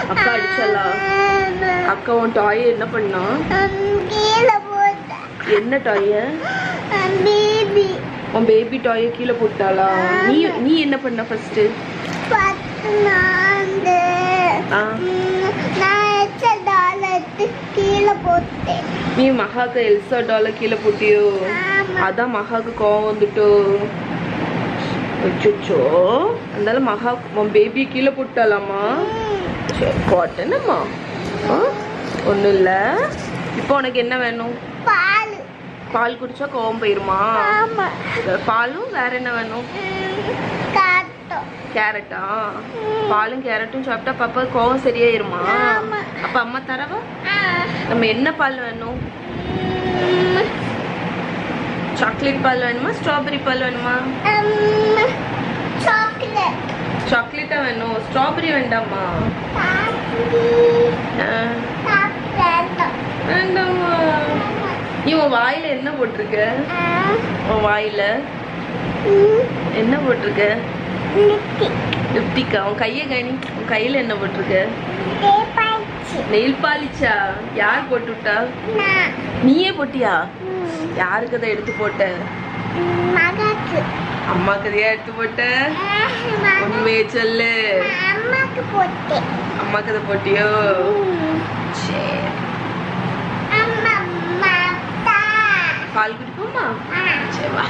அக்கா அடிச்சலா அக்கா உன் டாய் என்ன பண்ணா கீழே போட்டேன் என்ன டாய பேபி உன் பேபி டாய கீழே போட்டாளா நீ நீ என்ன பண்ண ஃபர்ஸ்ட் பத்து நாந்து ஆ நான் எச்ச டாலத்து கீழே போட்டேன் நீ மகாக்கு எல்சா டால கீழே போட்டியோ ஆமா. அதான் மகாக்கு கோவம் வந்துட்டோ அச்சோ அதனால மகா உன் பேபி கீழே போட்டாலாமா சரி போட்டேனம்மா ஒன்றும் இல்லை இப்போ உனக்கு என்ன வேணும் பால் பால் குடிச்சா கோவம் போயிருமா ஆமா பாலும் வேற என்ன வேணும் காட்டும் கேரட்டா பாலும் கேரட்டும் சாப்பிட்டா பாப்பா கோவம் சரியாயிருமா ஆமா. அப்ப அம்மா தரவா நம்ம என்ன பால் வேணும் சாக்லேட் பால் வேணுமா ஸ்ட்ராபெரி பால் வேணுமா சாக்லேட் சாக்லேட்டா வேணும் ஸ்ட்ராபெரி வேண்டாமா ஆ, சாக்லேட் வேண்டாமா நீ உன் வாயில என்ன போட்டிருக்க உன் வாயில என்ன போட்டிருக்க லிப்டிக்கா உன் கையை கனி உன் கையில என்ன போட்டிருக்க நெயில் பாலிச்சா யார் போட்டு விட்டா நீயே போட்டியா யாருக்கு அதை எடுத்து போட்ட மகாக்கு அம்மாக்கு அதையா எடுத்து போட்ட உண்மையை சொல்லு அம்மாக்கு போட்டேன் அம்மாக்கு அதை போட்டியோ சரி அம்மா மாத்தா பால் குடிப்போமா சரி வா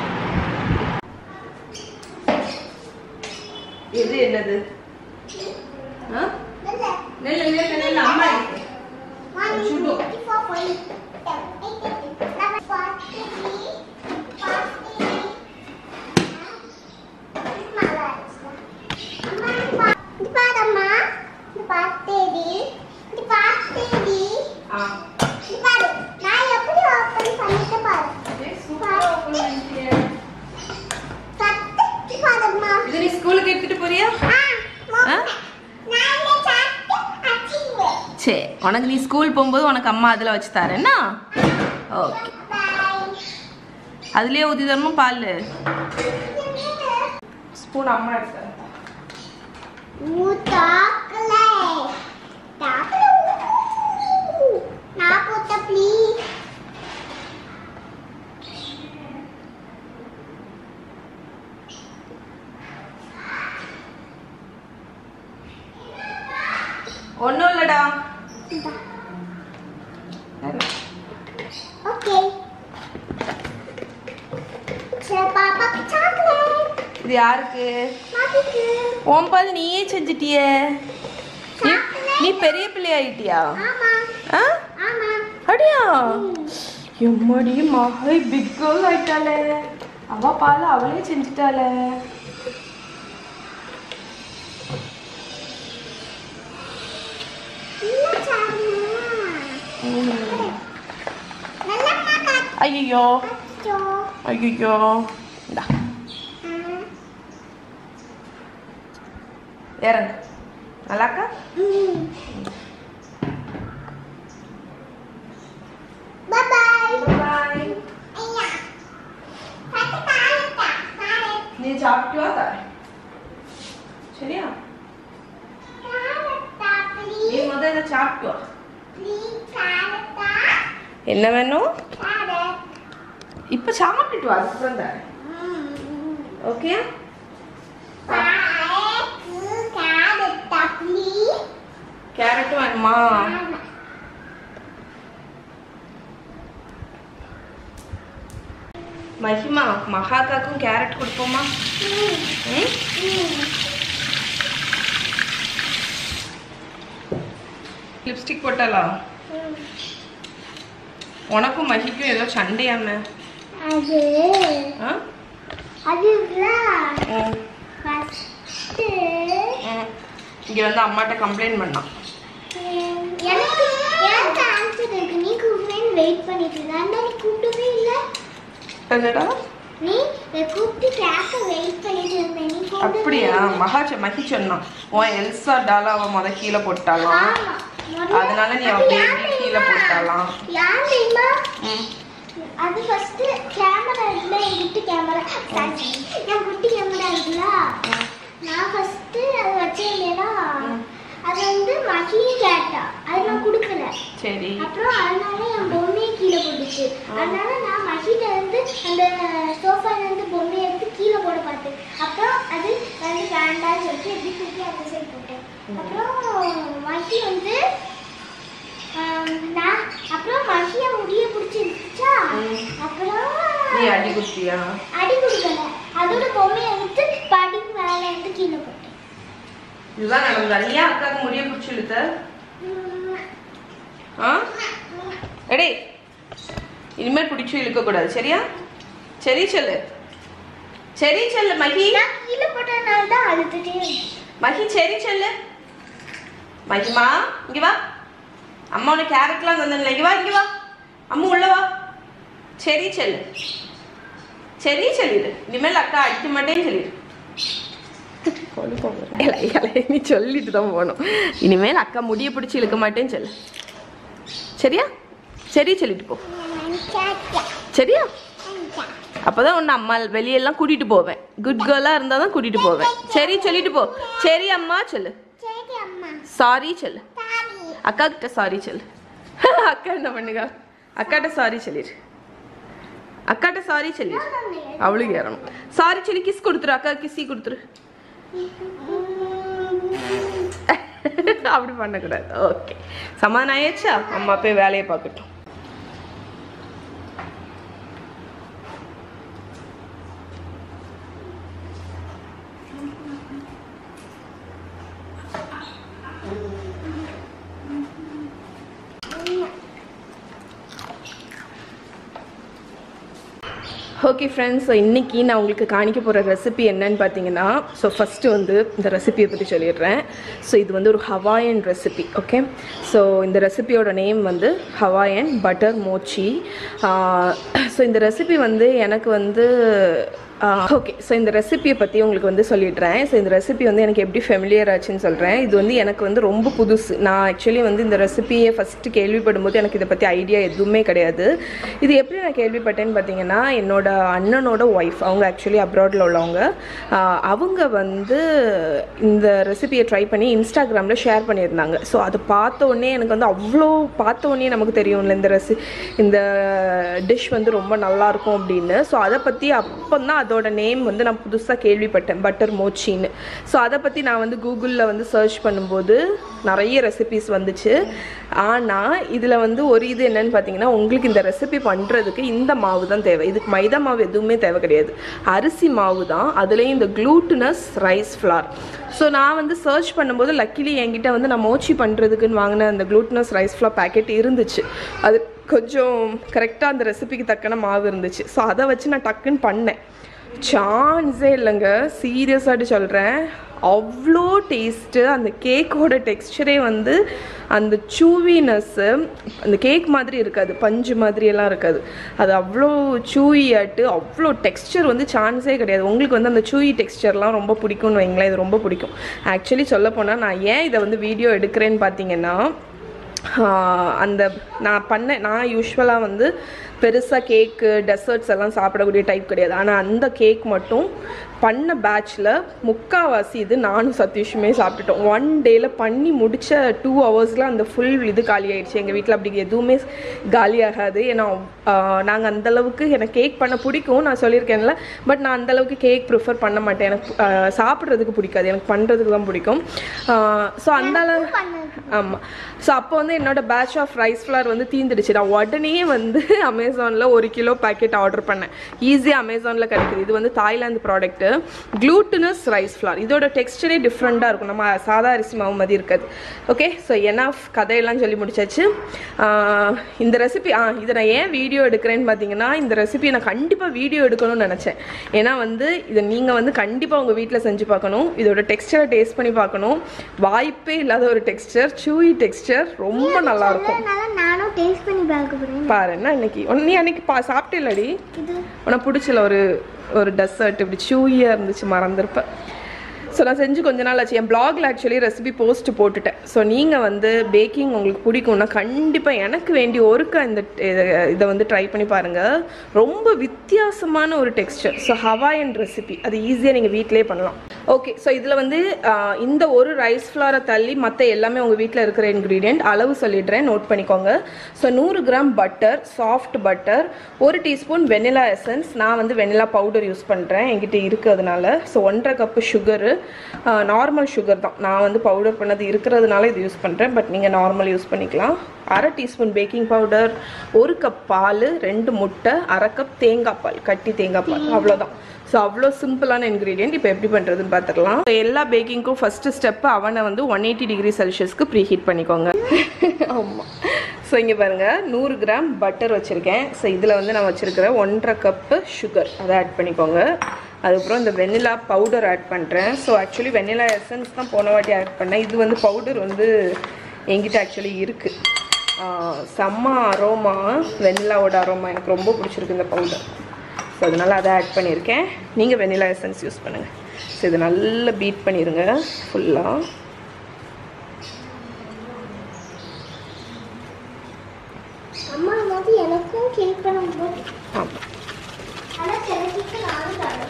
எது என்னது ஆ? நெல்லு நெல்லு நெல்லு அம்மா இருக்கு. சுடு. ஆ. சரி, சூப்பரா open பண்ணிட்டியே. இது நீ ஸ்கூலுக்கு எடுத்துட்டு போறியா ஆ? சரி உனக்கு நீ ஸ்கூல் போகும்போது உனக்கு அம்மா அதில் வச்சு தரேன்னா ஓகே அதுலயே ஊற்றி தரணும் பால் ஸ்பூன் அம்மா எடுத்து தரேன். Please. ஒன்றும் இல்லடா Okay. சரி பாப்பாக்கு சாக்லேட் இது யாருக்கு பாப்பிக்கு உன் பால் நீயே செஞ்சிட்டியே நீ நீ பெரிய பிள்ளை ஆயிட்டியா ஆமா ஆ ஆமா அடியா எம்மாடி மகை பிக் கேர்ள் ஆயிட்டாளே அவ பால் அவளே செஞ்சுட்டாளே இல்ல சாமி நல்லா காச்சோ ஐயோ ஐயோ இந்தா இறங்கு நல்லாக்கா ம் பை பை பாய் ஐயா பாத்து பாருடா பாரு நீ சாப்பிட்டியா தரேன் சரியா காரட்டா நீ ப்ளீஸ் முதல்ல சாப்பிட்டு வா ப்ளீஸ் காரட்டா என்ன வேணும் காரட் இப்போ சாப்பிட்டுட்டு வா அதுக்கப்புறம் தரேன் ஓகே பாருக்கு காரட்டா ப்ளீஸ் கேரட் வேணுமா ஆமா மஹிமா மகாக்காக்கும் கேரட் கொடுப்போமா ம் ம் ம் லிப்ஸ்டிக் போட்டாலா ம் உனக்கும் மஹிக்கும் ஏதோ சண்டையாம அது ஆ அது இல்ல ம் ஃபஸ்ட்டு ம் இங்கே வந்து அம்மாட்ட கம்ப்ளைண்ட் பண்ணான் எனக்கு எனக்கு ஆன்சர் இருக்கு நீ கூப்பிடுவேன்னு வெயிட் பண்ணிட்டு இருந்த ஆனா நீ கூப்பிடவே இல்லை என்னடா நீ கூப்பிட்டு கேட்க வெயிட் பண்ணிட்டு இருந்த நீ கூப்பிடவே அப்படியா இல்லை. மகா சொ- மஹி சொன்னான் உன் எல்சா டாலா அவன் முத கீழே போட்டாலாம் ஆமா. முதல்ல- அதனால நீ அது அவ யார் baby கீழே தெரியுமா? போட்டாலாம். யார் தெரியுமா ம் அது ஃபர்ஸ்ட் கேமரா இல்ல என்கிட்ட கேமரா என் குட்டி கேமரா இருக்குல்ல நான் ஃபர்ஸ்ட் அதை வச்சிருந்தேனா ம். அது வந்து மகியும் கேட்டா அது நான் கொடுக்கல சரி அப்புறம் அதனால என் பொம்மையை கீழே போட்டுச்சு அதனால நான் மகிட்ட இருந்து அந்த சோஃபால இருந்து பொம்மையை எடுத்து கீழே போட பார்த்தேன் அப்புறம் அது வந்து வேண்டாம்னு சொல்லிட்டு எப்படி தூக்கி அந்த சைடு போட்டேன் அப்புறம் மகி வந்து ஆம், நான் அப்புறம் மகிய முடிய பிடிச்சிருச்சா ம். அப்புறம் நீ அடி குத்தியா அடி கொடுக்கல அதோட பொம்மையை எடுத்து பாட்டிக்கு மேலே இருந்து கீழே போட்டேன் இதுதான் நடந்ததா நீ ஏன் அக்காவுக்கு முடிய பிடிச்சி இழுத்த ம், ஆ எடே இனிமேல் பிடிச்சி இழுக்க கூடாது சரியா சரி சொல்லு சரி சொல்லு மகி நான் கீழே போட்டதுனால தான் அழுதுட்டே இருந்துச்சு மகி சரி சொல்லு மகிமா இங்க வா அம்மா உனக்கு கேரட்லாம் தந்தேன்ல இங்க வா இங்க வா அம்மா உள்ள வா சரி சொல்லு சரி சொல்லிடு இனிமேல் அக்கா அடிக்க மாட்டேன்னு சொல்லிடு இலை, இலை, நீ சொல்லிட்டு தான் போகணும் இனிமேல் அக்கா முடிய பிடிச்சி இழுக்க மாட்டேன்னு சொல்லு சரியா சரி சொல்லிட்டு போ சரியா அப்பதான் உன்னை அம்மா வெளியெல்லாம் கூட்டிட்டு போவேன் குட் கேர்லா இருந்தா தான் கூட்டிட்டு போவேன் சரி சொல்லிட்டு போ சரி அம்மா சொல்லு சரி அம்மா சாரி சொல்லு சாரி அக்கா கிட்ட சாரி சொல்லு அக்கா என்ன பண்ணுங்க அக்காட்ட சாரி சொல்லிடு அக்காட்ட சாரி சொல்லிடு அவளுக்கு ஏறணும் சாரி சொல்லி கிஸ் கொடுத்துரு அக்கா கிஸ்ஸி கொடுத்துரு அப்படி பண்ணக்கூடாது ஓகே சமாதானம் ஆயாச்சா அம்மா போய் வேலையை பார்க்கட்டும் ஓகே ஃப்ரெண்ட்ஸ் ஸோ இன்றைக்கி நான் உங்களுக்கு காணிக்க போகிற ரெசிபி என்னன்னு பார்த்தீங்கன்னா ஸோ ஃபஸ்ட்டு வந்து இந்த ரெசிபியை பற்றி சொல்லிடுறேன் ஸோ இது வந்து ஒரு ஹவாயன் ரெசிபி ஓகே ஸோ இந்த ரெசிபியோட நேம் வந்து ஹவாயன் பட்டர் மோச்சி ஸோ இந்த ரெசிபி வந்து எனக்கு வந்து ஓகே ஸோ இந்த ரெசிபியை பற்றி உங்களுக்கு வந்து சொல்லிடுறேன் ஸோ இந்த ரெசிபி வந்து எனக்கு எப்படி ஃபெமிலியர் ஆச்சுன்னு சொல்கிறேன் இது வந்து எனக்கு வந்து ரொம்ப புதுசு நான் ஆக்சுவலி வந்து இந்த ரெசிபியை ஃபஸ்ட்டு கேள்விப்படும் போது எனக்கு இதை பற்றி ஐடியா எதுவுமே கிடையாது இது எப்படி நான் கேள்விப்பட்டேன்னு பார்த்தீங்கன்னா என்னோட அண்ணனோட ஒய்ஃப் அவங்க ஆக்சுவலி அப்ராடில் உள்ளவங்க ஆஹ் அவங்க வந்து இந்த ரெசிபியை ட்ரை பண்ணி இன்ஸ்டாகிராமில் ஷேர் பண்ணியிருந்தாங்க ஸோ அதை பார்த்த உடனே எனக்கு வந்து அவ்வளோ பார்த்த உடனே நமக்கு தெரியும்ல இந்த ரெசி இந்த டிஷ் வந்து ரொம்ப நல்லா இருக்கும் அப்படின்னு ஸோ அதை பற்றி அப்போ தான் அதோட நேம் வந்து நான் புதுசாக கேள்விப்பட்டேன் பட்டர் மோச்சின்னு ஸோ அதை பற்றி நான் வந்து கூகுளில் வந்து சர்ச் பண்ணும்போது நிறைய ரெசிபிஸ் வந்துச்சு ஆனால் இதில் வந்து ஒரு இது என்னன்னு பார்த்தீங்கன்னா உங்களுக்கு இந்த ரெசிபி பண்ணுறதுக்கு இந்த மாவு தான் தேவை இதுக்கு மைதா மாவு எதுவுமே தேவை கிடையாது அரிசி மாவு தான் அதுலேயும் இந்த க்ளூட்டனஸ் ரைஸ் ஃப்ளார் ஸோ நான் வந்து சர்ச் பண்ணும்போது லக்கிலி என்கிட்ட வந்து நான் மோச்சி பண்ணுறதுக்குன்னு வாங்கின அந்த க்ளூட்டனஸ் ரைஸ் ஃப்ளார் பேக்கெட் இருந்துச்சு அது கொஞ்சம் கரெக்டாக அந்த ரெசிபிக்கு தக்கன மாவு இருந்துச்சு ஸோ அதை வச்சு நான் டக்குன்னு பண்ணேன் சான்ஸே இல்லைங்க சீரியஸாட்டு சொல்கிறேன் அவ்வளோ டேஸ்ட்டு அந்த கேக்கோட டெக்ஸ்சரே வந்து அந்த சூவினஸ்ஸு அந்த கேக் மாதிரி இருக்காது பஞ்சு மாதிரியெல்லாம் இருக்காது அது அவ்வளோ சூயியாட்டு அவ்வளோ டெக்ஸ்சர் வந்து சான்ஸே கிடையாது உங்களுக்கு வந்து அந்த சூயி டெக்ஸ்சர்லாம் ரொம்ப பிடிக்கும்னு வைங்களேன் இது ரொம்ப பிடிக்கும் ஆக்சுவலி சொல்லப்போனால் நான் ஏன் இதை வந்து வீடியோ எடுக்கிறேன்னு பார்த்தீங்கன்னா ஆஹ் அந்த நான் பண்ண நான் யூஸ்வலாக வந்து பெருசாக கேக்கு டெசர்ட்ஸ் எல்லாம் சாப்பிடக்கூடிய டைப் கிடையாது ஆனால் அந்த கேக் மட்டும் பண்ண பேட்ச்சில் முக்காவாசி இது நானும் சதீஷுமே சாப்பிட்டுட்டோம் ஒன் டேயில் பண்ணி முடித்த டூ ஹவர்ஸில் அந்த ஃபுல் இது காலி ஆயிடுச்சு எங்கள் வீட்டில் அப்படி எதுவுமே காலி ஆகாது ஏன்னா நாங்கள் அந்தளவுக்கு எனக்கு கேக் பண்ண பிடிக்கும் நான் சொல்லியிருக்கேன்ல பட் நான் அந்தளவுக்கு கேக் ப்ரிஃபர் பண்ண மாட்டேன் எனக்கு ஆஹ் சாப்பிட்றதுக்கு பிடிக்காது எனக்கு பண்ணுறதுக்கு தான் பிடிக்கும் ஸோ அந்த அளவு ஆமாம் ஸோ அப்போ வந்து என்னோட பேட்ச் ஆஃப் ரைஸ் ஃப்ளார் வந்து தீந்துடுச்சு நான் உடனே வந்து அமேசானில் ஒரு கிலோ பேக்கெட் ஆர்டர் பண்ணேன் ஈஸியாக அமேசானில் கிடைக்குது இது வந்து Thailand product glutinous rice flour இதோட டெக்ஸ்டரே டிஃப்ரெண்ட்டாக இருக்கும் நம்ம சாதா அரிசி மாவு மாதிரி இருக்காது ஓகே ஸோ என்ன கதையெல்லாம் சொல்லி முடிச்சாச்சு ஆஹ் இந்த ரெசிபி ஆ இதை நான் ஏன் வீடியோ எடுக்கிறேன்னு பார்த்தீங்கன்னா இந்த ரெசிபி நான் கண்டிப்பாக வீடியோ எடுக்கணும்னு நினச்சேன் ஏன்னா வந்து இதை நீங்கள் வந்து கண்டிப்பாக உங்கள் வீட்டில் செஞ்சு பார்க்கணும் இதோட டெக்ஸ்டரை டேஸ்ட் பண்ணி பார்க்கணும் வாய்ப்பே இல்லாத ஒரு டெக்ஸ்டர் சூயி டெக்ஸ்டர் ரொம்ப நல்லா இருக்கும் அதனால நானும் டேஸ்ட் பண்ணி பார்க்க போறேன் பாரு என்ன இன்னைக்கு உன் நீ அன்னைக்கு பா சாப்பிட்டேலடி இது உனக்கு பிடிச்சல ஒரு ஒரு டெசர்ட் இப்படி சூயியாக இருந்துச்சு மறந்துருப்ப ஸோ நான் செஞ்சு கொஞ்ச நாள் ஆச்சு என் பிளாகில் ஆக்சுவலி ரெசிபி போஸ்ட் போட்டுட்டேன் ஸோ நீங்கள் வந்து பேக்கிங் உங்களுக்கு பிடிக்கும்னா கண்டிப்பாக எனக்கு வேண்டி ஒருக்கா இந்த இத- இதை வந்து ட்ரை பண்ணி பாருங்கள் ரொம்ப வித்தியாசமான ஒரு டெக்ஸ்டர் ஸோ ஹவாயன் ரெசிபி அது ஈஸியாக நீங்கள் வீட்டிலே பண்ணலாம் ஓகே ஸோ இதில் வந்து ஆஹ், இந்த ஒரு ரைஸ் ஃப்ளாரை தள்ளி மற்ற எல்லாமே உங்கள் வீட்டில் இருக்கிற இன்க்ரீடியன்ட் அளவு சொல்லிடுறேன் நோட் பண்ணிக்கோங்க ஸோ நூறு கிராம் பட்டர் சாஃப்ட் பட்டர் ஒரு டீஸ்பூன் வெனிலா எசன்ஸ் நான் வந்து வெனிலா பவுடர் யூஸ் பண்ணுறேன் என்கிட்ட இருக்கிறதுனால ஸோ ஒன்றரை கப்பு சுகரு நார்மல் சுகர் தான் நான் வந்து பவுடர் பண்ணது இருக்கிறதுனால இது யூஸ் பண்ணுறேன் பட் நீங்கள் நார்மல் யூஸ் பண்ணிக்கலாம் அரை டீஸ்பூன் பேக்கிங் பவுடர் ஒரு கப் பால் ரெண்டு முட்டை அரை கப் தேங்காய் பால் கட்டி தேங்காய் பால் அவ்வளோதான் ஸோ அவ்வளோ சிம்பிளான இன்க்ரீடியன்ட் இப்போ எப்படி பண்ணுறதுன்னு பார்த்துக்கலாம் So, எல்லா பேக்கிங்க்கும் ஃபஸ்ட்டு ஸ்டெப்பு அவனை வந்து ஒன் எயிட்டி டிகிரி செல்சியஸ்க்கு ப்ரீ ஹீட் பண்ணிக்கோங்க ஆமாம் ஸோ இங்கே பாருங்கள் நூறு கிராம் பட்டர் வச்சுருக்கேன் ஸோ இதில் வந்து நான் வச்சுருக்கிற ஒன்றரை கப்பு சுகர் அதை ஆட் பண்ணிக்கோங்க அதுக்கப்புறம் இந்த வெனிலா பவுடர் ஆட் பண்ணுறேன் ஸோ ஆக்சுவலி வெனிலா எசன்ஸ் தான் போன வாட்டி ஆட் பண்ணேன் இது வந்து பவுடர் வந்து என்கிட்ட ஆக்சுவலி இருக்குது செம்ம அரோமா வெனிலாவோட அரோமா எனக்கு ரொம்ப பிடிச்சிருக்கு இந்த பவுடர் ஸோ அதனால் அதை ஆட் பண்ணியிருக்கேன் நீங்கள் வெனிலா எசன்ஸ் யூஸ் பண்ணுங்கள் ஸோ இதை நல்லா பீட் பண்ணிடுங்க ஃபுல்லாக அம்மா வந்து எனக்கும் கேக் பண்ணும்போது ஆமாம் ஆனால் சிலருக்கு நானும் தரேன்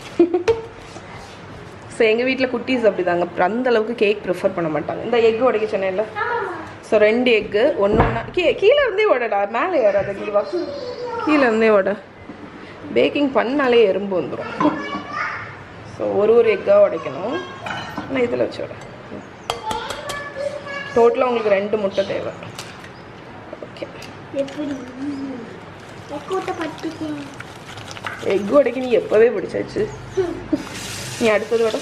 ஸோ எங்கள் வீட்டில் குட்டீஸ் அப்படிதாங்க அந்த அளவுக்கு கேக் ப்ரிஃபர் பண்ண மாட்டாங்க இந்த எக் உடைக்க சொன்னேன்ல ஆமாம்மா ஸோ ரெண்டு எக்கு ஒன்று ஒன்றா கீ கீழே இருந்தே உடடா மேலே ஏறாத கீழே கீழே இருந்தே உட பேக்கிங் பண்ணாலே எறும்பு வந்துடும் ஸோ ஒரு ஒரு எக்காக உடைக்கணும் ஆனால் இதில் வச்சு உட டோட்டலாக உங்களுக்கு ரெண்டு முட்டை தேவை ஓகே எப்படி கூட்ட பட்டுக்கேன் எக் உடைக்க நீ எப்போவே பிடிச்சாச்சு நீ அடுத்தது விட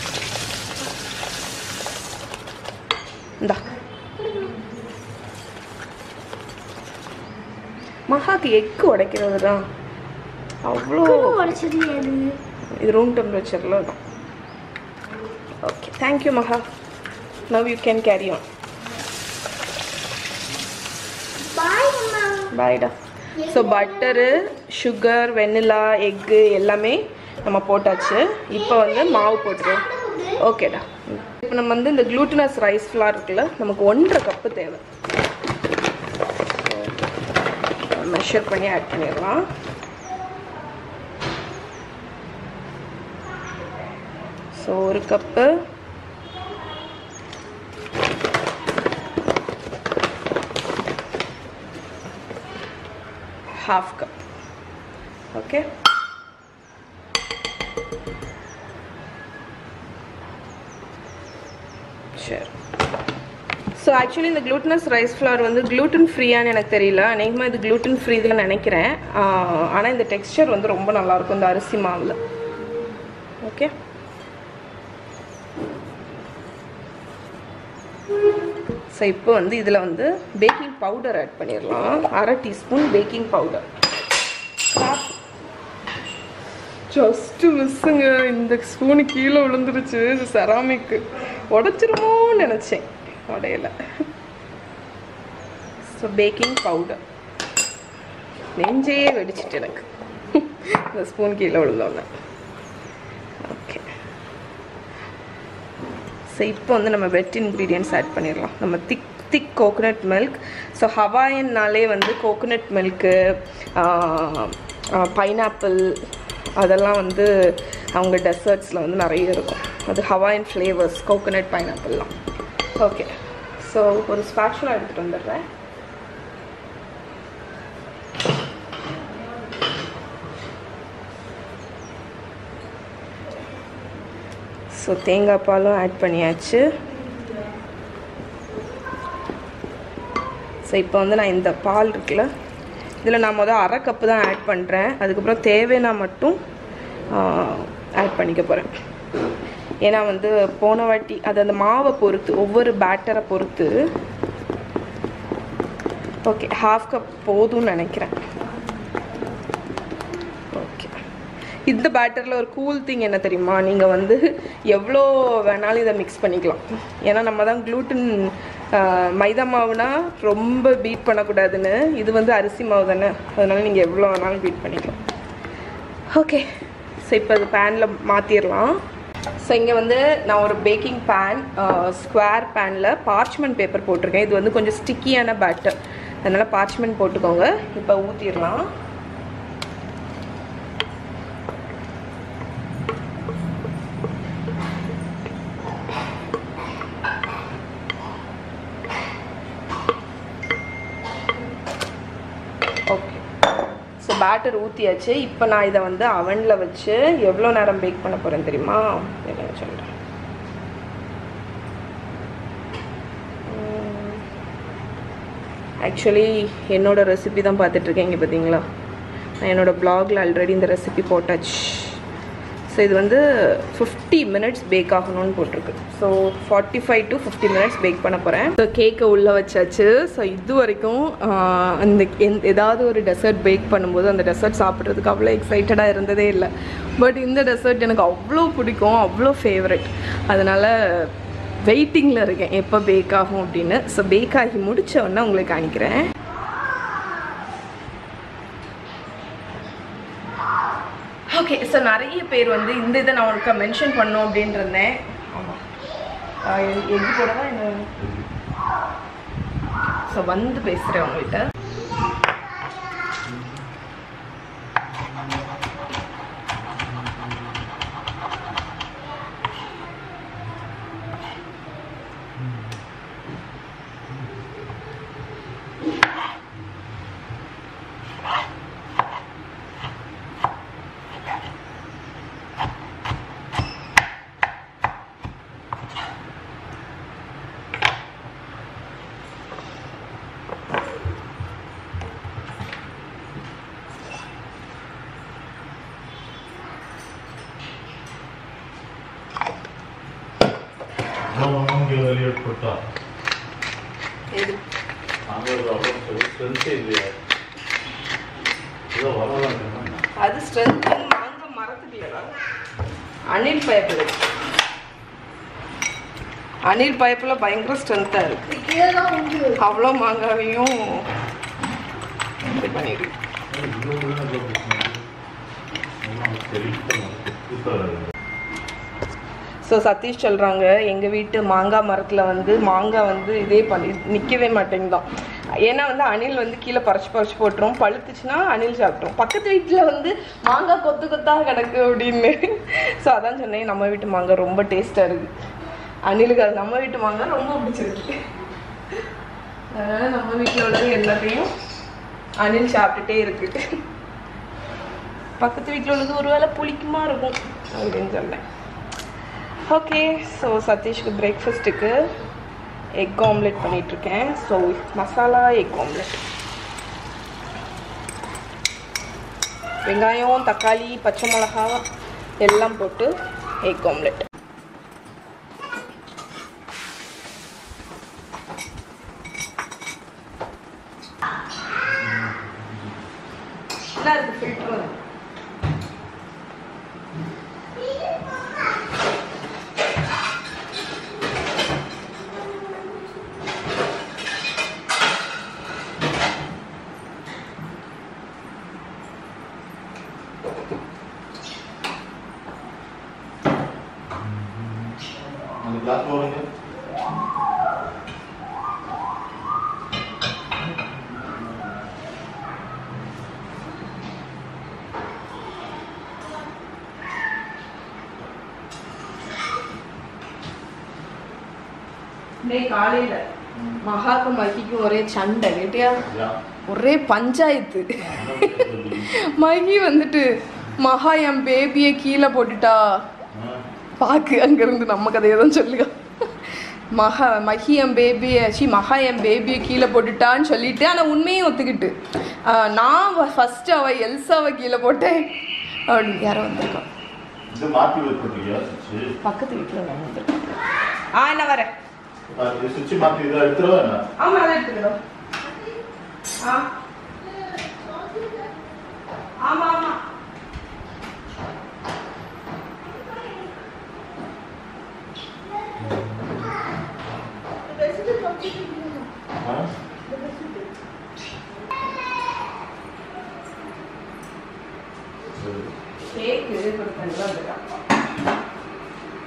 இந்தா மகாக்கு எக்கு உடைக்கிறது தான் அவ்வளோ உடச்சது அது இது ரூம் டெம்பரேச்சரில் தான் okay thank you Maha now you can carry on bye அம்மா பாய்டா so butter sugar vanilla egg எல்லாமே நம்ம போட்டாச்சு இப்போ வந்து மாவு போட்டுருவோம் ஓகேடா இப்போ நம்ம வந்து இந்த குளூட்டனஸ் ரைஸ் ஃப்ளார் இருக்குல்ல நமக்கு ஒன்றரை கப்பு தேவை மெஷர் பண்ணி ஆட் பண்ணிடலாம் ஸோ ஒரு கப்பு half cup okay சரி ஸோ ஆக்சுவலி இந்த குளூட்டனஸ் ரைஸ் ஃப்ளவர் வந்து gluten ஃப்ரீயான்னு எனக்கு தெரியல அநேகமாக இது gluten ஃப்ரீ தான் நினைக்கிறேன் ஆனால் இந்த டெக்ஸ்சர் வந்து ரொம்ப நல்லாயிருக்கும் இந்த அரிசி மாவில் ஓகே ஸோ இப்போ வந்து இதில் வந்து பேக்கிங் பவுடர் ஆட் பண்ணிடலாம் அரை டீஸ்பூன் பேக்கிங் பவுடர் ஜஸ்ட்டு மிஸ்ஸுங்க இந்த ஸ்பூனு கீழே விழுந்துருச்சு இது செராமிக்கு உடச்சிருமோன்னு நினச்சேன் உடையல ஸோ பேக்கிங் பவுடர் நெஞ்சே வெடிச்சிட்டு எனக்கு இந்த ஸ்பூன் கீழே விழுந்தோன்னே ஓகே ஸோ இப்போ வந்து நம்ம வெட் இன்க்ரீடியன்ட்ஸ் ஆட் பண்ணிடலாம் நம்ம thick thick coconut milk so ஹவாயன்னாலே வந்து கோகோனட் மில்க்கு பைனாப்பிள் அதெல்லாம் வந்து அவங்க டெசர்ட்ஸில் வந்து நிறைய இருக்கும் அது ஹவாயன் ஃப்ளேவர்ஸ் கோகோனட் பைனாப்பிள்லாம் ஓகே ஸோ ஒரு ஸ்பேஷலாக எடுத்துகிட்டு வந்துடுறேன் ஸோ தேங்காய் பாலும் ஆட் பண்ணியாச்சு ஸோ இப்போ வந்து நான் இந்த பால் இருக்குல்ல இதில் நான் மொதல் அரை கப்பு தான் ஆட் பண்ணுறேன் அதுக்கப்புறம் தேவைன்னா மட்டும் ஆட் பண்ணிக்க போகிறேன் ஏன்னா வந்து போன வாட்டி அது அந்த மாவை பொறுத்து ஒவ்வொரு பேட்டரை பொறுத்து ஓகே ஹாஃப் கப் போதும்னு நினைக்கிறேன் ஓகே இந்த பேட்டரில் ஒரு கூல் திங் என்ன தெரியுமா நீங்கள் வந்து எவ்வளோ வேணாலும் இதை மிக்ஸ் பண்ணிக்கலாம் ஏன்னா நம்ம தான் க்ளூட்டன் மைதா மாவுனா ரொம்ப பீட் பண்ணக்கூடாதுன்னு இது வந்து அரிசி மாவு தானே அதனால நீங்கள் எவ்வளோ வேணாலும் பீட் பண்ணிக்கலாம் ஓகே ஸோ இப்போ அது பேனில் மாற்றிடலாம் ஸோ இங்கே வந்து நான் ஒரு பேக்கிங் பேன் ஸ்கொயர் பேனில் பார்ச்மெண்ட் பேப்பர் போட்டிருக்கேன் இது வந்து கொஞ்சம் ஸ்டிக்கியான பேட்டர் அதனால் பார்ச்மெண்ட் போட்டுக்கோங்க இப்போ ஊற்றிடலாம் ஓகே ஸோ பேட்டர் ஊற்றியாச்சு இப்போ நான் இதை வந்து அவனில் வச்சு எவ்வளோ நேரம் பேக் பண்ண போகிறேன் தெரியுமா என்ன சொல்கிறேன் ஆக்சுவலி என்னோட ரெசிபி தான் பார்த்துட்ருக்கேன் இங்கே பார்த்தீங்களா நான் என்னோட பிளாகில் ஆல்ரெடி இந்த ரெசிபி போட்டாச்சு ஸோ இது வந்து ஃபிஃப்டி மினிட்ஸ் பேக் ஆகணும்னு போட்டிருக்கு so forty five to fifty minutes bake பண்ண போகிறேன் ஸோ கேக்கை உள்ளே வச்சாச்சு ஸோ இது வரைக்கும் ஆஹ், அந்த எந் ஏதாவது ஒரு டெசர்ட் பேக் பண்ணும்போது அந்த டெசர்ட் சாப்பிட்றதுக்கு அவ்வளோ எக்ஸைட்டடாக இருந்ததே இல்லை பட் இந்த டெசர்ட் எனக்கு அவ்வளோ பிடிக்கும் அவ்வளோ ஃபேவரட் அதனால் வெயிட்டிங்கில் இருக்கேன் எப்போ பேக் ஆகும் அப்படின்னு ஸோ பேக் ஆகி முடிச்ச உடனே உங்களுக்கு காணிக்கிறேன் ஓகே ஸோ நிறைய பேர் வந்து இந்த இதை நான் உனக்கு மென்ஷன் பண்ணும் அப்படின்னு இருந்தேன் ஆமாம் எது கூட தான் என்ன ஸோ வந்து பேசுகிறேன் உங்கள்கிட்ட ನಮಗೆ ಅಲ್ಲಿ ಕೊಟ್ಟ எது ಆಮೇಲೆ ಅವರು ಸ್ಟ್ರೆಂತ್ ಇದೆಯಾ ಇದು ಬರಲ್ಲ அது ஸ்ட்ரென்த் மாங்க மறந்துட்டியடா அணில் பயப்பில் அணில் பயப்பில் பயங்கர ஸ்ட்ரென்த்தாக இருக்கு இதெல்லாம் உண்டு அவ்வளோ மாங்காவையும் இது பண்ணிடு ஸோ சதீஷ் சொல்கிறாங்க எங்கள் வீட்டு மாங்காய் மரத்தில் வந்து மாங்காய் வந்து இதே பண்ணி நிற்கவே மாட்டேங்குதான் ஏன்னா வந்து அணில் வந்து கீழே பறிச்சு பறிச்சு போட்டுரும் பழுத்துச்சுன்னா அணில் சாப்பிட்ரும் பக்கத்து வீட்டில் வந்து மாங்காய் கொத்து கொத்தாக கிடக்கு அப்படின்னு ஸோ அதான் சொன்னேன் நம்ம வீட்டு மாங்காய் ரொம்ப டேஸ்ட்டாக இருக்குது அணிலுக்கு அது நம்ம வீட்டு மாங்காய் ரொம்ப பிடிச்சிருக்கு அதனால் நம்ம வீட்டில் உள்ளது எல்லாத்தையும் அணில் சாப்பிட்டுட்டே இருக்கு பக்கத்து வீட்டில் உள்ளது ஒருவேளை புளிக்குமா இருக்கும் அப்படின்னு சொன்னேன் ஓகே ஸோ சதீஷ்க்கு பிரேக்ஃபாஸ்ட்டுக்கு எக் ஆம்லெட் பண்ணிகிட்ருக்கேன் ஸோ மசாலா எக் ஆம்லெட் வெங்காயம் தக்காளி பச்சை மிளகா எல்லாம் போட்டு எக் ஆம்லெட் நல்லா இருக்கு ஃபில்டர் அந்த கிளாஸ் போடுங்க இன்னைக்கு காலையில மகாக்கும் மகிக்கும் ஒரே சண்டை கேட்டியா யா ஒரே பஞ்சாயத்து மகி வந்துட்டு மகா என் பேபியை கீழே போட்டுட்டா பாக்கு அங்கேருந்து நம்ம கதையை தான் சொல்லுங்க மகா மஹி என் பேபியை சி மகா என் பேபியை கீழே போட்டுட்டான்னு சொல்லிட்டு ஆனால் உண்மையும் ஒத்துக்கிட்டு ஆஹ் நான் ஃபஸ்ட்டு அவள் எல்சாவை கீழே போட்டேன் அப்படின்னு யாரோ வந்திருக்கான் இது மாத்தி வச்சுட்டீங்க சுவிட்ச் பக்கத்து வீட்டில் நான் வந்திருக்கேன் ஆ என்ன வரேன் சுவிட்ச் மாத்தி இதை எடுத்துருவா என்ன ஆமாம் அதை எடுத்துக்கிறோம் ஆ ஆமாம் ஆமாம் ஆ? சரி கேக்கு கொடுத்தா வந்துருக்கான்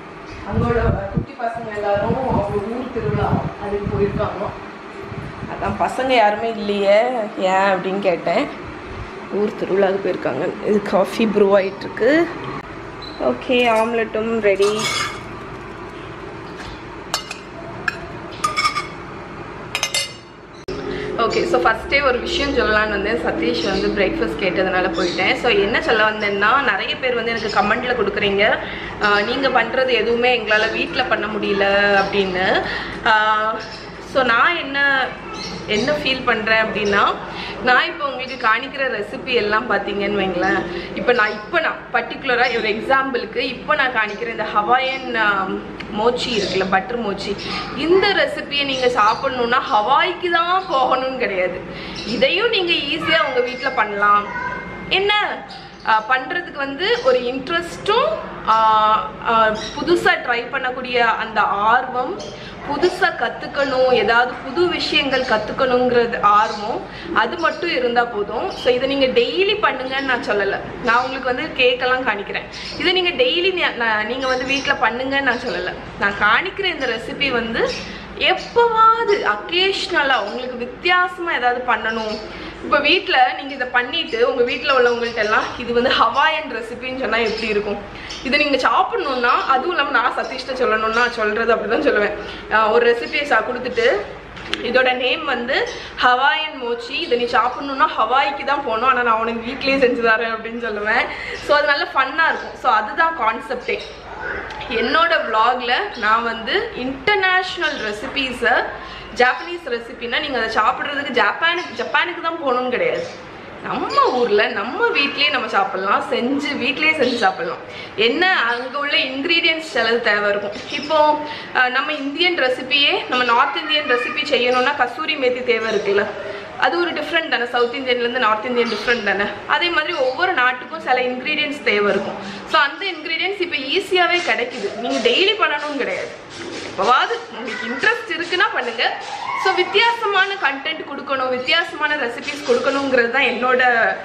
மாதிரி போயிருக்காங்க அதான் பசங்க யாருமே இல்லையே ஏன் அப்படின்னு கேட்டேன் ஊர் திருவிழாவுக்கு போயிருக்காங்க இது காஃபி ப்ரூ ஆயிட்டிருக்கு ஓகே ஆம்லெட்டும் ரெடி ஓகே ஸோ ஃபஸ்ட்டே ஒரு விஷயம் சொல்லலாம்னு வந்தேன் சதீஷ் வந்து பிரேக்ஃபாஸ்ட் கேட்டதுனால போயிட்டேன் ஸோ என்ன சொல்ல வந்தேன்னா நிறைய பேர் வந்து எனக்கு கமெண்ட்டில் கொடுக்குறீங்க நீங்கள் பண்ணுறது எதுவுமே எங்களால் வீட்டில் பண்ண முடியல அப்படின்னு ஸோ நான் என்ன என்ன ஃபீல் பண்ணுறேன் அப்படின்னா நான் இப்போ உங்களுக்கு காணிக்கிற ரெசிபி எல்லாம் பார்த்தீங்கன்னு வைங்களேன் இப்போ நான் இப்போ நான் பர்டிகுலராக ஒரு எக்ஸாம்பிளுக்கு இப்போ நான் காணிக்கிற இந்த ஹவாயன் மோச்சி இருக்குல்ல பட்டர் மோச்சி இந்த ரெசிபியை நீங்கள் சாப்பிட்ணுன்னா ஹவாய்க்கு தான் போகணும்னு கிடையாது இதையும் நீங்கள் ஈஸியாக உங்கள் வீட்டில் பண்ணலாம் என்ன ஆஹ் பண்றதுக்கு வந்து ஒரு இன்ட்ரெஸ்ட்டும் புதுசாக ட்ரை பண்ணக்கூடிய அந்த ஆர்வம் புதுசாக கற்றுக்கணும் ஏதாவது புது விஷயங்கள் கற்றுக்கணுங்கிறது ஆர்வம் அது மட்டும் இருந்தால் போதும் ஸோ இதை நீங்கள் டெய்லி பண்ணுங்கன்னு நான் சொல்லலை நான் உங்களுக்கு வந்து கேக்கெல்லாம் காணிக்கிறேன் இதை நீங்கள் டெய்லி நீங்கள் வந்து வீட்டில் பண்ணுங்கன்னு நான் சொல்லலை நான் காணிக்கிற இந்த ரெசிபி வந்து எப்போவாது அக்கேஷ்னலாக உங்களுக்கு வித்தியாசமாக ஏதாவது பண்ணணும் இப்போ வீட்டில் நீங்கள் இதை பண்ணிட்டு உங்கள் வீட்டில் உள்ளவங்கள்ட்ட எல்லாம் இது வந்து ஹவாயன் ரெசிபின்னு சொன்னால் எப்படி இருக்கும் இதை நீங்கள் சாப்பிட்ணுன்னா அதுவும் இல்லாமல் நான் சதீஷ்ட சொல்லணும்னா சொல்கிறது அப்படி தான் சொல்லுவேன் ஆஹ் ஒரு ரெசிபியை சா கொடுத்துட்டு இதோட நேம் வந்து ஹவாயன் மோச்சி இதை நீ சாப்பிட்ணுன்னா ஹவாய்க்கு தான் போகணும் ஆனால் நான் உனக்கு வீட்லேயே செஞ்சு தரேன் அப்படின்னு சொல்லுவேன் ஸோ அது நல்ல ஃபன்னாக இருக்கும் ஸோ அதுதான் கான்செப்டே என்னோட vlogல நான் வந்து இன்டர்நேஷ்னல் ரெசிபீஸை ஜாப்பனீஸ் ரெசிபினா நீங்கள் அதை சாப்பிட்றதுக்கு ஜப்பானுக்கு ஜப்பானுக்கு தான் போகணும்னு கிடையாது நம்ம ஊரில் நம்ம வீட்லேயே நம்ம சாப்பிட்லாம் செஞ்சு வீட்லேயே செஞ்சு சாப்பிட்லாம் என்ன அங்கே உள்ள இன்க்ரீடியன்ஸ் சிலது தேவை இருக்கும் இப்போ அஹ், நம்ம இந்தியன் ரெசிபியே நம்ம நார்த் இந்தியன் ரெசிபி செய்யணும்னா கஸ்தூரி மேத்தி தேவை இருக்குல்ல அது ஒரு டிஃப்ரெண்ட் தானே சவுத் இந்தியன்லேருந்து நார்த் இந்தியன் டிஃப்ரெண்ட் தானே அதே மாதிரி ஒவ்வொரு நாட்டுக்கும் சில இன்க்ரீடியன்ஸ் தேவை இருக்கும் ஸோ அந்த இன்க்ரீடியன்ஸ் இப்போ ஈஸியாகவே கிடைக்குது நீங்கள் டெய்லி பண்ணணும்னு கிடையாது எப்போவாது உங்களுக்கு இன்ட்ரெஸ்ட் இருக்குன்னா பண்ணுங்க ஸோ வித்தியாசமான கண்டென்ட் கொடுக்கணும் வித்தியாசமான ரெசிபிஸ் கொடுக்கணுங்கிறது தான் என்னோட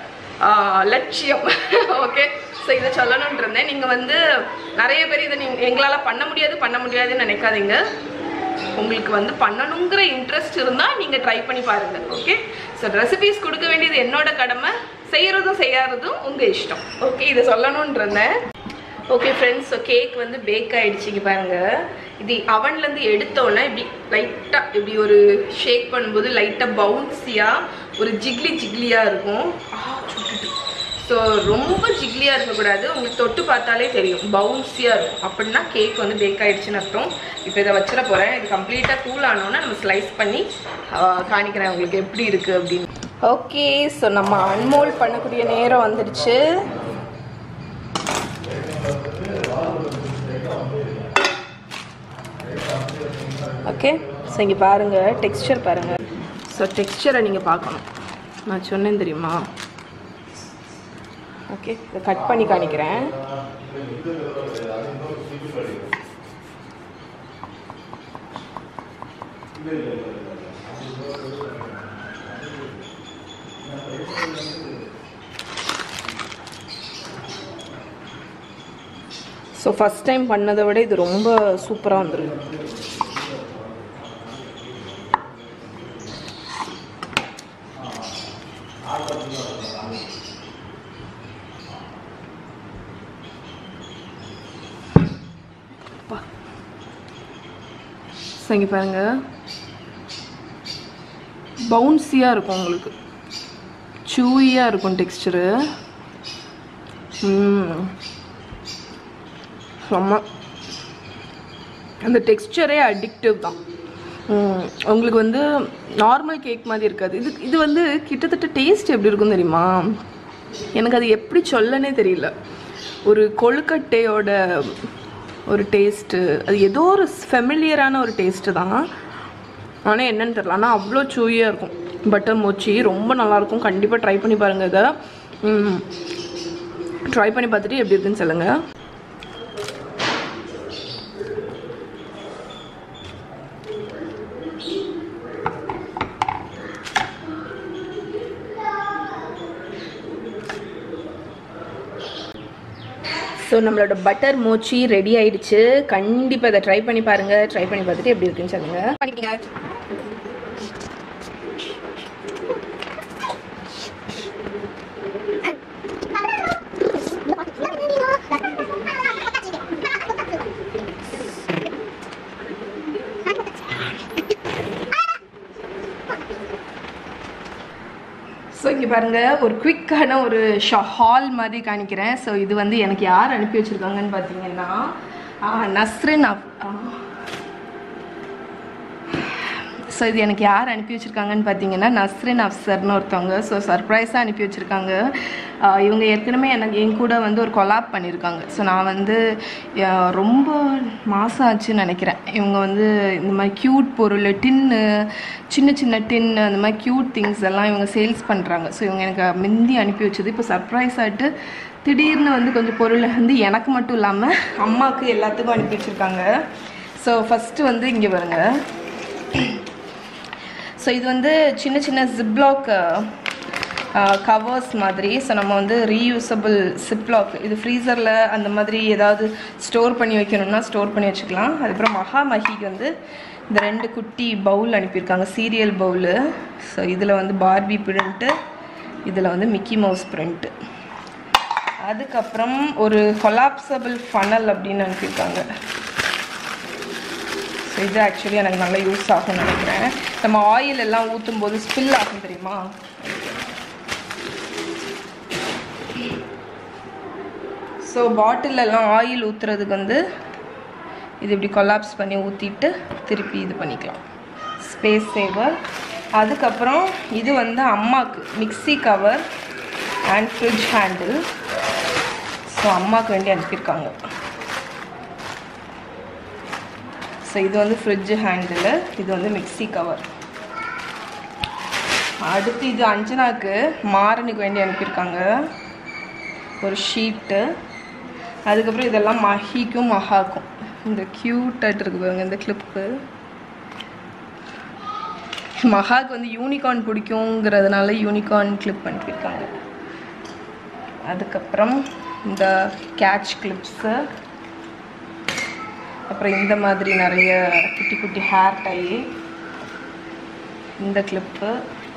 ஆஹ், லட்சியம் ஓகே ஸோ இதை சொல்லணும்னு இருந்தேன் நீங்கள் வந்து நிறைய பேர் இதை நீங்கள் எங்களால் பண்ண முடியாது பண்ண முடியாதுன்னு நினைக்காதீங்க உங்களுக்கு வந்து பண்ணணுங்கிற இன்ட்ரெஸ்ட் இருந்தால் நீங்கள் ட்ரை பண்ணி பாருங்கள் ஓகே ஸோ ரெசிபிஸ் கொடுக்க வேண்டியது என்னோட கடமை செய்கிறதும் செய்யாததும் உங்கள் இஷ்டம் ஓகே இதை சொல்லணும்னு இருந்தேன் ஓகே ஃப்ரெண்ட்ஸ் ஸோ கேக் வந்து பேக் ஆயிடுச்சுங்க பாருங்க இது அவன்லேருந்து எடுத்தோன்னே இப்படி லைட்டாக இப்படி ஒரு ஷேக் பண்ணும்போது லைட்டாக பவுன்ஸியாக ஒரு ஜிக்லி ஜிக்லியாக இருக்கும் ஆ சுட்டுட்டு ஸோ ரொம்ப ஜிக்லியாக இருக்கக்கூடாது உங்களுக்கு தொட்டு பார்த்தாலே தெரியும் பவுன்ஸியாக இருக்கும் அப்படின்னா கேக் வந்து பேக் ஆயிடுச்சுன்னு அர்த்தம் இப்போ இதை வச்சிட போகிறேன் இது கம்ப்ளீட்டாக கூல் ஆனோன்னா நம்ம ஸ்லைஸ் பண்ணி ஆ, காணிக்கிறேன் உங்களுக்கு எப்படி இருக்குது அப்படின்னு ஓகே ஸோ நம்ம அன்மோல் பண்ணக்கூடிய நேரம் வந்துடுச்சு ஓகே ஸோ இங்கே பாருங்கள் டெக்ஸ்சர் பாருங்கள் ஸோ டெக்ஸ்சரை நீங்கள் பார்க்கணும் நான் சொன்னேன் தெரியுமா ஓகே இதை கட் பண்ணி காணிக்கிறேன் ஸோ ஃபஸ்ட் டைம் பண்ணதை விட இது ரொம்ப சூப்பராக வந்துருக்கு ஸோ இங்கே பாருங்க பவுன்ஸியாக இருக்கும் உங்களுக்கு சூயியாக இருக்கும் டெக்ஸ்டரு செம்ம அந்த டெக்ஸ்டரே அடிக்டிவ் தான் ம், உங்களுக்கு வந்து நார்மல் கேக் மாதிரி இருக்காது இது இது வந்து கிட்டத்தட்ட டேஸ்ட் எப்படி இருக்கும் தெரியுமா எனக்கு அது எப்படி சொல்லனே தெரியல ஒரு கொழுக்கட்டையோட ஒரு டேஸ்ட்டு அது ஏதோ ஒரு ஃபெமிலியரான ஒரு டேஸ்ட்டு தான் ஆனால் என்னன்னு தெரியல ஆனால் அவ்வளோ சூயாக இருக்கும் பட்டர் மோச்சி ரொம்ப நல்லாயிருக்கும் கண்டிப்பாக ட்ரை பண்ணி பாருங்கள் இதை ட்ரை பண்ணி பார்த்துட்டு எப்படி இருக்குன்னு சொல்லுங்கள் ஸோ ஸோ நம்மளோட பட்டர் மோச்சி ரெடி ஆயிடுச்சு கண்டிப்பாக இதை ட்ரை பண்ணி பாருங்கள் ட்ரை பண்ணி பார்த்துட்டு எப்படி இருக்குன்னு சொல்லுங்கள் பண்ணிக்கங்க ஸோ இங்கே பாருங்கள் ஒரு குவிக்கான ஒரு ஷா ஹால் மாதிரி காணிக்கிறேன் ஸோ இது வந்து எனக்கு யார் அனுப்பி வச்சுருக்காங்கன்னு பார்த்தீங்கன்னா ஆ, நஸ்ரின் அப் ஸோ இது எனக்கு யார் அனுப்பி வச்சுருக்காங்கன்னு பார்த்தீங்கன்னா நஸ்ரின் அஃப்சர்னு ஒருத்தவங்க ஸோ சர்ப்ரைஸாக அனுப்பி வச்சுருக்காங்க ஆஹ் இவங்க ஏற்கனவே எனக்கு என் கூட வந்து ஒரு கொலாப் பண்ணியிருக்காங்க ஸோ நான் வந்து ஆஹ் ரொம்ப மாதம் ஆச்சுன்னு நினைக்கிறேன் இவங்க வந்து இந்த மாதிரி க்யூட் பொருள் டின்னு சின்ன சின்ன டின் அந்த மாதிரி க்யூட் திங்ஸ் எல்லாம் இவங்க சேல்ஸ் பண்ணுறாங்க ஸோ இவங்க எனக்கு முந்தி அனுப்பி வச்சது இப்போ சர்ப்ரைஸ் ஆகிட்டு திடீர்னு வந்து கொஞ்சம் பொருளை வந்து எனக்கு மட்டும் இல்லாமல் அம்மாவுக்கு எல்லாத்துக்கும் அனுப்பி வச்சுருக்காங்க ஸோ ஃபஸ்ட்டு வந்து இங்கே பாருங்க ஸோ இது வந்து சின்ன சின்ன ஜிப்லாக் கவர்ஸ் மாதிரி ஸோ நம்ம வந்து ரீயூசபிள் சிப்லாக் இது ஃப்ரீசரில் அந்த மாதிரி ஏதாவது ஸ்டோர் பண்ணி வைக்கணும்னா ஸ்டோர் பண்ணி வச்சுக்கலாம் அதுக்கப்புறம் மகா மஹிக்கு வந்து இந்த ரெண்டு குட்டி பவுல் அனுப்பியிருக்காங்க சீரியல் பவுலு ஸோ இதில் வந்து பார்பி பிரிண்ட்டு இதில் வந்து மிக்கி மவுஸ் பிரிண்ட்டு அதுக்கப்புறம் ஒரு கொலாப்சபிள் ஃபனல் அப்படின்னு அனுப்பியிருக்காங்க ஸோ இது ஆக்சுவலி எனக்கு நல்லா யூஸ் ஆகும்னு நினைக்கிறேன் நம்ம ஆயில் எல்லாம் ஊற்றும் போது ஸ்பில் ஆகும் தெரியுமா ஸோ பாட்டிலெல்லாம் ஆயில் ஊற்றுறதுக்கு வந்து இது இப்படி கொலாப்ஸ் பண்ணி ஊற்றிட்டு திருப்பி இது பண்ணிக்கலாம் ஸ்பேஸ் சேவர் அதுக்கப்புறம் இது வந்து அம்மாவுக்கு mixie cover and fridge handle so அம்மாவுக்கு வேண்டி அனுப்பியிருக்காங்க ஸோ இது வந்து ஃப்ரிட்ஜ் ஹேண்டில் இது வந்து மிக்ஸி கவர் அடுத்து இது அஞ்சனாக்கு மாறனுக்கு வேண்டி அனுப்பியிருக்காங்க ஒரு ஷீட்டு அதுக்கப்புறம் இதெல்லாம் மஹிக்கும் மஹாக்கும் இந்த க்யூட்டாയിട്ട് இருக்கு பாருங்க இந்த கிளிப்பு மஹாக்கு வந்து யூனிகார்ன் பிடிக்குங்கிறதுனால யூனிகார்ன் கிளிப் அனுப்பியிருக்காங்க அதுக்கப்புறம் இந்த கேட்ச் கிளிப்ஸு அப்புறம் இந்த மாதிரி நிறைய குட்டி குட்டி ஹேர் டை இந்த கிளிப்பு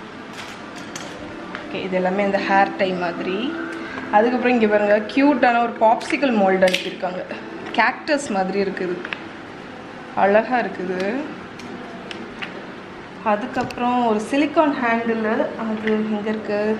ஓகே இது எல்லாமே இந்த ஹேர் டை மாதிரி அதுக்கப்புறம் இங்கே பாருங்க க்யூட்டான ஒரு பாப்சிக்கல் மோல்டு அனுப்பியிருக்காங்க கேக்டஸ் மாதிரி இருக்குது அழகாக இருக்குது அதுக்கப்புறம் ஒரு சிலிக்கான் ஹேண்டில் அது எங்கே இருக்குது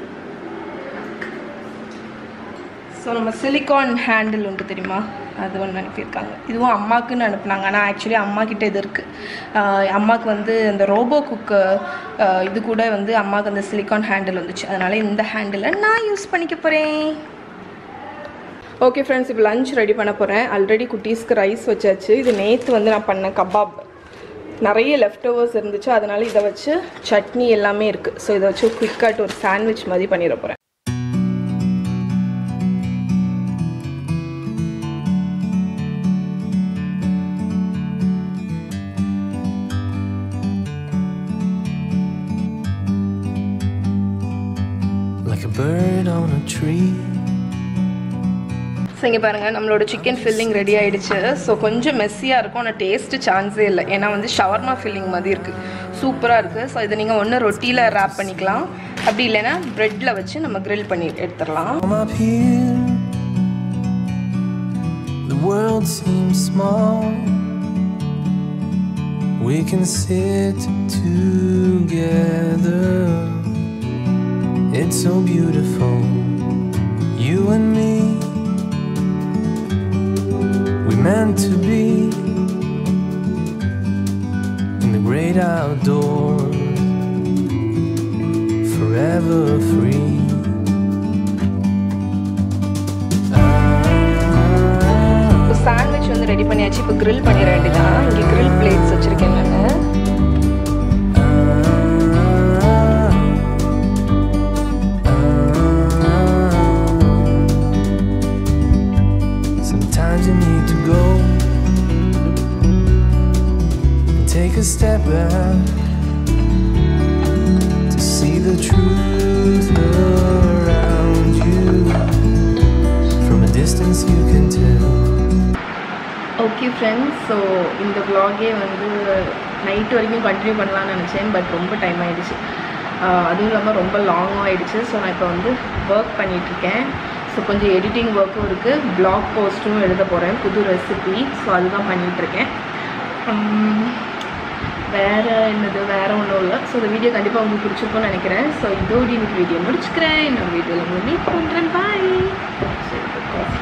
ஸோ நம்ம சிலிக்கான் ஹேண்டில் உண்டு தெரியுமா அது ஒன்று அனுப்பியிருக்காங்க இதுவும் அம்மாக்குன்னு அனுப்புனாங்க ஆனால் ஆக்சுவலி அம்மா கிட்ட இது இருக்குது அம்மாவுக்கு வந்து இந்த ரோபோ குக்கு இது கூட வந்து அம்மாவுக்கு அந்த சிலிக்கான் ஹேண்டில் வந்துச்சு அதனால இந்த ஹேண்டிலை நான் யூஸ் பண்ணிக்க போகிறேன் ஓகே ஃப்ரெண்ட்ஸ் இப்போ லஞ்ச் ரெடி பண்ண போகிறேன் ஆல்ரெடி குட்டீஸ்க்கு ரைஸ் வச்சாச்சு இது நேற்று வந்து நான் பண்ண கபாப் நிறைய லெஃப்ட் ஓவர்ஸ் இருந்துச்சு அதனால இதை வச்சு சட்னி எல்லாமே இருக்குது ஸோ இதை வச்சு குயிக்காட்டு ஒரு சாண்ட்விச் மாதிரி பண்ணிட போகிறேன் like a bird on a tree. So இங்கே பாருங்கள் நம்மளோட சிக்கன் ஃபில்லிங் ரெடி ஆயிடுச்சு ஸோ கொஞ்சம் மெஸ்ஸியாக இருக்கும் ஆனால் டேஸ்ட்டு சான்ஸே இல்லை ஏன்னா வந்து ஷவர்மா ஃபில்லிங் மாதிரி இருக்குது சூப்பராக இருக்குது ஸோ இதை நீங்கள் ஒன்று ரொட்டியில் ரேப் பண்ணிக்கலாம் அப்படி இல்லைன்னா ப்ரெட்டில் வச்சு நம்ம grill பண்ணி எடுத்துடலாம் I'm up here. The world seems small. We can sit together. It's so beautiful. You and me. We meant to be in the great outdoors. Forever free. இப்போ சாண்ட்விச் வந்து ரெடி பண்ணியாச்சு இப்போ grill பண்ணிட வேண்டியதான் இங்கே grill plates வச்சுருக்கேன் நான் Sometimes you need to go and take a step back to see the truth around you. From a distance, you can okay friends so இந்த vlog-ஏ வந்து நைட் வரைக்கும் கண்டினியூ பண்ணலாம்னு நினச்சேன் பட் ரொம்ப டைம் ஆயிடுச்சு ஆஹ் அதுவும் இல்லாமல் ரொம்ப லாங்கும் ஆயிடுச்சு ஸோ நான் இப்போ வந்து ஒர்க் பண்ணிகிட்ருக்கேன் ஸோ கொஞ்சம் எடிட்டிங் ஒர்க்கும் இருக்குது blog போஸ்ட்டும் எழுத போகிறேன் புது ரெசிபி ஸோ அதுதான் பண்ணிகிட்ருக்கேன் வேறு என்னது வேறு ஒன்றும் இல்லை ஸோ இந்த வீடியோ கண்டிப்பாக உங்களுக்கு பிடிச்சிருக்கும்னு நினைக்கிறேன் ஸோ இதோட இன்னைக்கு வீடியோ முடிச்சுக்கிறேன் இன்னொரு வீடியோவில் உங்களை மீட் பண்ணுறேன் பாய்